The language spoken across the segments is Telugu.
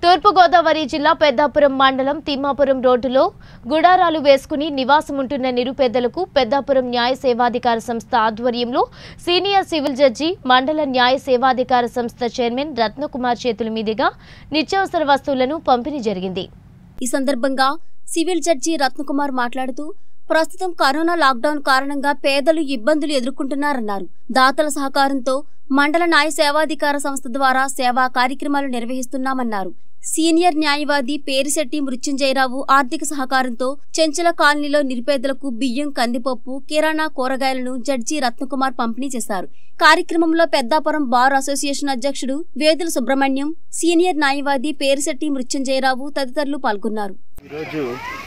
తూర్పుగోదావరి జిల్లా పెద్దాపురం మండలం తిమ్మాపురం రోడ్డులో గుడారాలు వేసుకుని నివాసముంటున్న నిరుపేదలకు పెద్దాపురం న్యాయ సేవాధికార సంస్థ ఆధ్వర్యంలో సీనియర్ సివిల్ జడ్జి మండల న్యాయ సేవాధికార సంస్థ చైర్మన్ రత్నకుమార్ చేతుల మీదుగా నిత్యావసర వస్తువులను పంపిణీ జరిగింది ఈ సందర్భంగా సివిల్ జడ్జి రత్నకుమార్ మాట్లాడుతూ ప్రస్తుతం కరోనా లాక్డౌన్ కారణంగా పేదలు ఇబ్బందులు ఎదుర్కొంటున్నారన్నారు దాతల సహకారంతో మండల న్యాయ సేవాధికార సంస్థ ద్వారా సేవా కార్యక్రమాలు నిర్వహిస్తున్నామన్నారు సీనియర్ న్యాయవాది పేరిశెట్టి మృత్యుంజయరావు ఆర్థిక సహకారంతో చెంచల కాలనీలో నిరుపేదలకు బియ్యం కందిపప్పు కిరాణా కూరగాయలను జడ్జి రత్నకుమార్ పంపిణీ చేశారు కార్యక్రమంలో పెద్దాపురం బార్ అసోసియేషన్ అధ్యక్షుడు వేదుల సుబ్రహ్మణ్యం సీనియర్ న్యాయవాది పేరిశెట్టి మృత్యుంజయరావు తదితరులు పాల్గొన్నారు ఈరోజు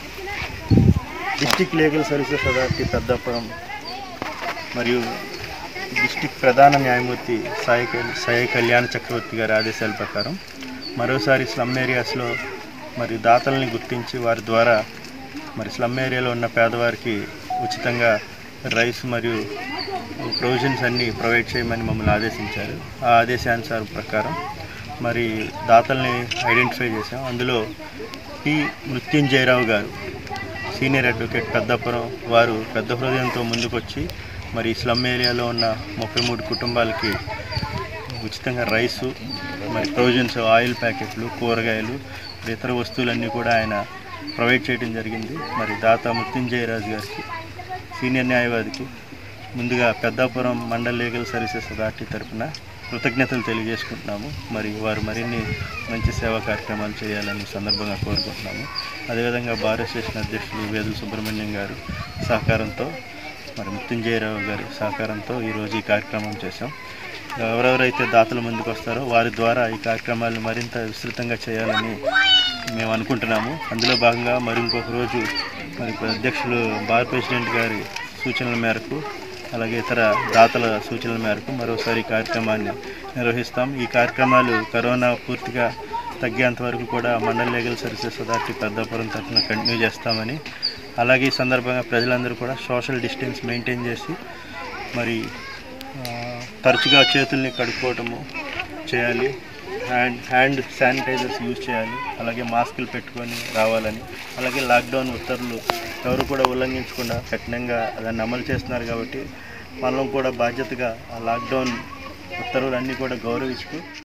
district legal services authority Peddapuram మరియు డిస్టిక్ ప్రధాన న్యాయమూర్తి సాయి కల్- సాయి కళ్యాణ చక్రవర్తి గారి ఆదేశాల ప్రకారం మరోసారి స్లమ్ ఏరియాస్లో మరి దాతల్ని గుర్తించి వారి ద్వారా మరి స్లమ్ ఏరియాలో ఉన్న పేదవారికి ఉచితంగా రైస్ మరియు ప్రొవిజన్స్ అన్నీ ప్రొవైడ్ చేయమని మమ్మల్ని ఆదేశించారు ఆ ఆదేశానుసారం ప్రకారం మరి దాతల్ని ఐడెంటిఫై చేసాం అందులో పి మృత్యుంజయరావు గారు సీనియర్ అడ్వకేట్ పెద్దాపురం వారు పెద్ద హృదయంతో ముందుకొచ్చి మరి స్లమ్ ఏరియాలో ఉన్న ముప్పై మూడు కుటుంబాలకి ఉచితంగా రైసు మరి ప్రొవిజన్స్ ఆయిల్ ప్యాకెట్లు కూరగాయలు ఇతర వస్తువులన్నీ కూడా ఆయన ప్రొవైడ్ చేయడం జరిగింది మరి దాత మృత్యుంజయరాజు గారికి సీనియర్ న్యాయవాదికి ముందుగా Peddapuram mandal legal services authority తరఫున కృతజ్ఞతలు తెలియజేసుకుంటున్నాము మరి వారు మరిన్ని మంచి సేవా కార్యక్రమాలు చేయాలని ఈ సందర్భంగా కోరుకుంటున్నాము అదేవిధంగా బార్ అసోసియేషన్ అధ్యక్షులు వేదుల సుబ్రహ్మణ్యం గారు సహకారంతో మరి మృత్యుంజయరావు గారి సహకారంతో ఈరోజు ఈ కార్యక్రమం చేశాం ఎవరెవరైతే దాతలు ముందుకు వస్తారో వారి ద్వారా ఈ కార్యక్రమాలను మరింత విస్తృతంగా చేయాలని మేము అనుకుంటున్నాము అందులో భాగంగా మరి ఇంకొక రోజు మరి అధ్యక్షులు బార్ ప్రెసిడెంట్ గారి సూచనల మేరకు అలాగే ఇతర దాతల సూచనల మేరకు మరోసారి ఈ కార్యక్రమాన్ని నిర్వహిస్తాం ఈ కార్యక్రమాలు కరోనా పూర్తిగా తగ్గేంత వరకు కూడా మండల లీగల్ సర్వీసెస్ అథారిటీ పెద్దాపురం తరఫున కంటిన్యూ చేస్తామని అలాగే ఈ సందర్భంగా ప్రజలందరూ కూడా సోషల్ డిస్టెన్స్ మెయింటైన్ చేసి మరి ఆ, తరచుగా చేతుల్ని కడుక్కోవటము చేయాలి హ్యాండ్ హ్యాండ్ శానిటైజర్స్ యూజ్ చేయాలి అలాగే మాస్కులు పెట్టుకొని రావాలని అలాగే లాక్డౌన్ ఉత్తర్వులు ఎవరు కూడా ఉల్లంఘించకుండా కఠినంగా దాన్ని అమలు చేస్తున్నారు కాబట్టి మనం కూడా బాధ్యతగా ఆ లాక్డౌన్ ఉత్తర్వులన్నీ కూడా గౌరవిస్తూ